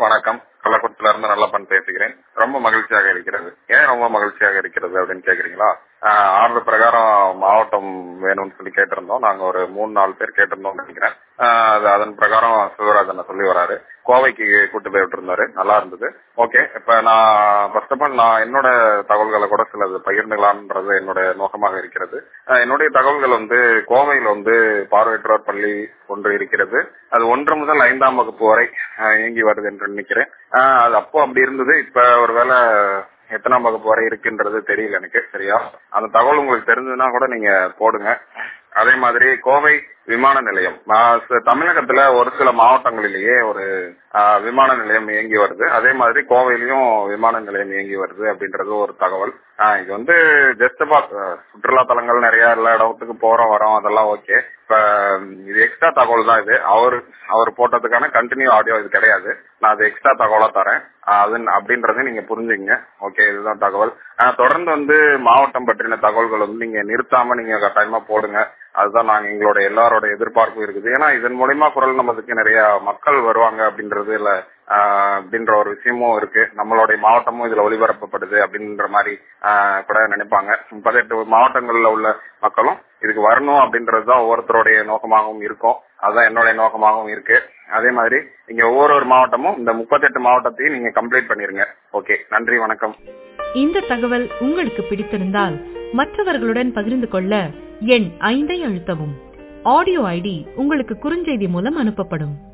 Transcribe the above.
வணக்கம் கள்ளக்குளத்துல இருந்து நல்லப்பன் பேசுகிறேன் ரொம்ப மகிழ்ச்சியாக இருக்கிறது ஏன் ரொம்ப மகிழ்ச்சியாக இருக்கிறது அப்படின்னு கேக்குறீங்களா ஆஹ் ஆர்டர் பிரகாரம் மாவட்டம் வேணும்னு சொல்லி கேட்டிருந்தோம் நாங்க ஒரு மூணு நாலு பேர் கேட்டிருந்தோம் நினைக்கிறேன் ஆஹ் அது அதன் பிரகாரம் சிவராஜன் சொல்லி வராரு கோவைக்கு கூட்டு போய் விட்டுருந்தாரு நல்லா இருந்தது ஓகே இப்ப நான் ஃபர்ஸ்ட் ஆஃப் ஆல் நான் என்னோட தகவல்களை கூட சிலது பகிர்ந்துக்கலாம்ன்றது என்னோட நோக்கமாக இருக்கிறது ஆஹ் என்னுடைய தகவல்கள் வந்து கோவையில் வந்து பார்வையற்றோர் பள்ளி ஒன்று இருக்கிறது அது ஒன்று முதல் ஐந்தாம் வகுப்பு வரை ஆஹ் இயங்கி வருது என்று நினைக்கிறேன் ஆஹ் அது அப்போ அப்படி இருந்தது இப்ப ஒருவேளை எத்தனாம் வகுப்பு வரை இருக்குன்றது தெரியல எனக்கு சரியா அந்த தகவல் உங்களுக்கு தெரிஞ்சதுன்னா கூட நீங்க போடுங்க அதே மாதிரி கோவை விமான நிலையம் ஆஹ் ச- தமிழகத்துல ஒரு சில மாவட்டங்களிலேயே ஒரு ஆஹ், விமான நிலையம் இயங்கி வருது அதே மாதிரி கோவையிலயும் விமான நிலையம் இயங்கி வருது அப்படின்றது ஒரு தகவல் ஆஹ், இது வந்து ஜஸ்ட் சுற்றுலா தலங்கள் நிறைய எல்லா இடத்துக்கு போறோம் வரோம் அதெல்லாம் ஓகே இப்ப இது எக்ஸ்ட்ரா தகவல் தான் இது அவர் அவர் போட்டதுக்கான கண்டினியூ ஆடியோ இது கிடையாது நான் அது எக்ஸ்ட்ரா தகவலா தரேன் ஆஹ், அது அப்படின்றத நீங்க புரிஞ்சுங்க ஓகே இதுதான் தகவல் ஆஹ், தொடர்ந்து வந்து மாவட்டம் பற்றின தகவல்கள் வந்து நீங்க நிறுத்தாம நீங்க கட்டாயமா போடுங்க அதுதான் நாங்க எங்களோட எல்லாரோட எதிர்பார்ப்பும் இருக்குது ஏன்னா இதன் மூலியமா குரல் நமதுக்கு நிறைய மக்கள் வருவாங்க அப்படின்றது இல்ல ஆஹ், அப்படின்ற ஒரு விஷயமும் இருக்கு நம்மளுடைய மாவட்டமும் இதுல ஒளிபரப்பப்படுது அப்படின்ற மாதிரி ஆஹ், கூட நினைப்பாங்க பதினெட்டு மாவட்டங்கள்ல உள்ள மக்களும் இதுக்கு வரணும் அப்படின்றது தான் ஒவ்வொருத்தருடைய நோக்கமாகவும் இருக்கும் அதுதான் என்னுடைய நோக்கமாகவும் இருக்கு அதே மாதிரி இங்க ஒவ்வொரு ஒரு மாவட்டமும் இந்த முப்பத்தெட்டு மாவட்டத்தையும் நீங்க கம்ப்ளீட் பண்ணிருங்க ஓகே நன்றி வணக்கம் இந்த தகவல் உங்களுக்கு பிடித்திருந்தால் மற்றவர்களுடன் பகிர்ந்து கொள்ள எண் ஐந்தை அழுத்தவும் ஆடியோ ஐடி உங்களுக்கு குறுஞ்செய்தி மூலம் அனுப்பப்படும்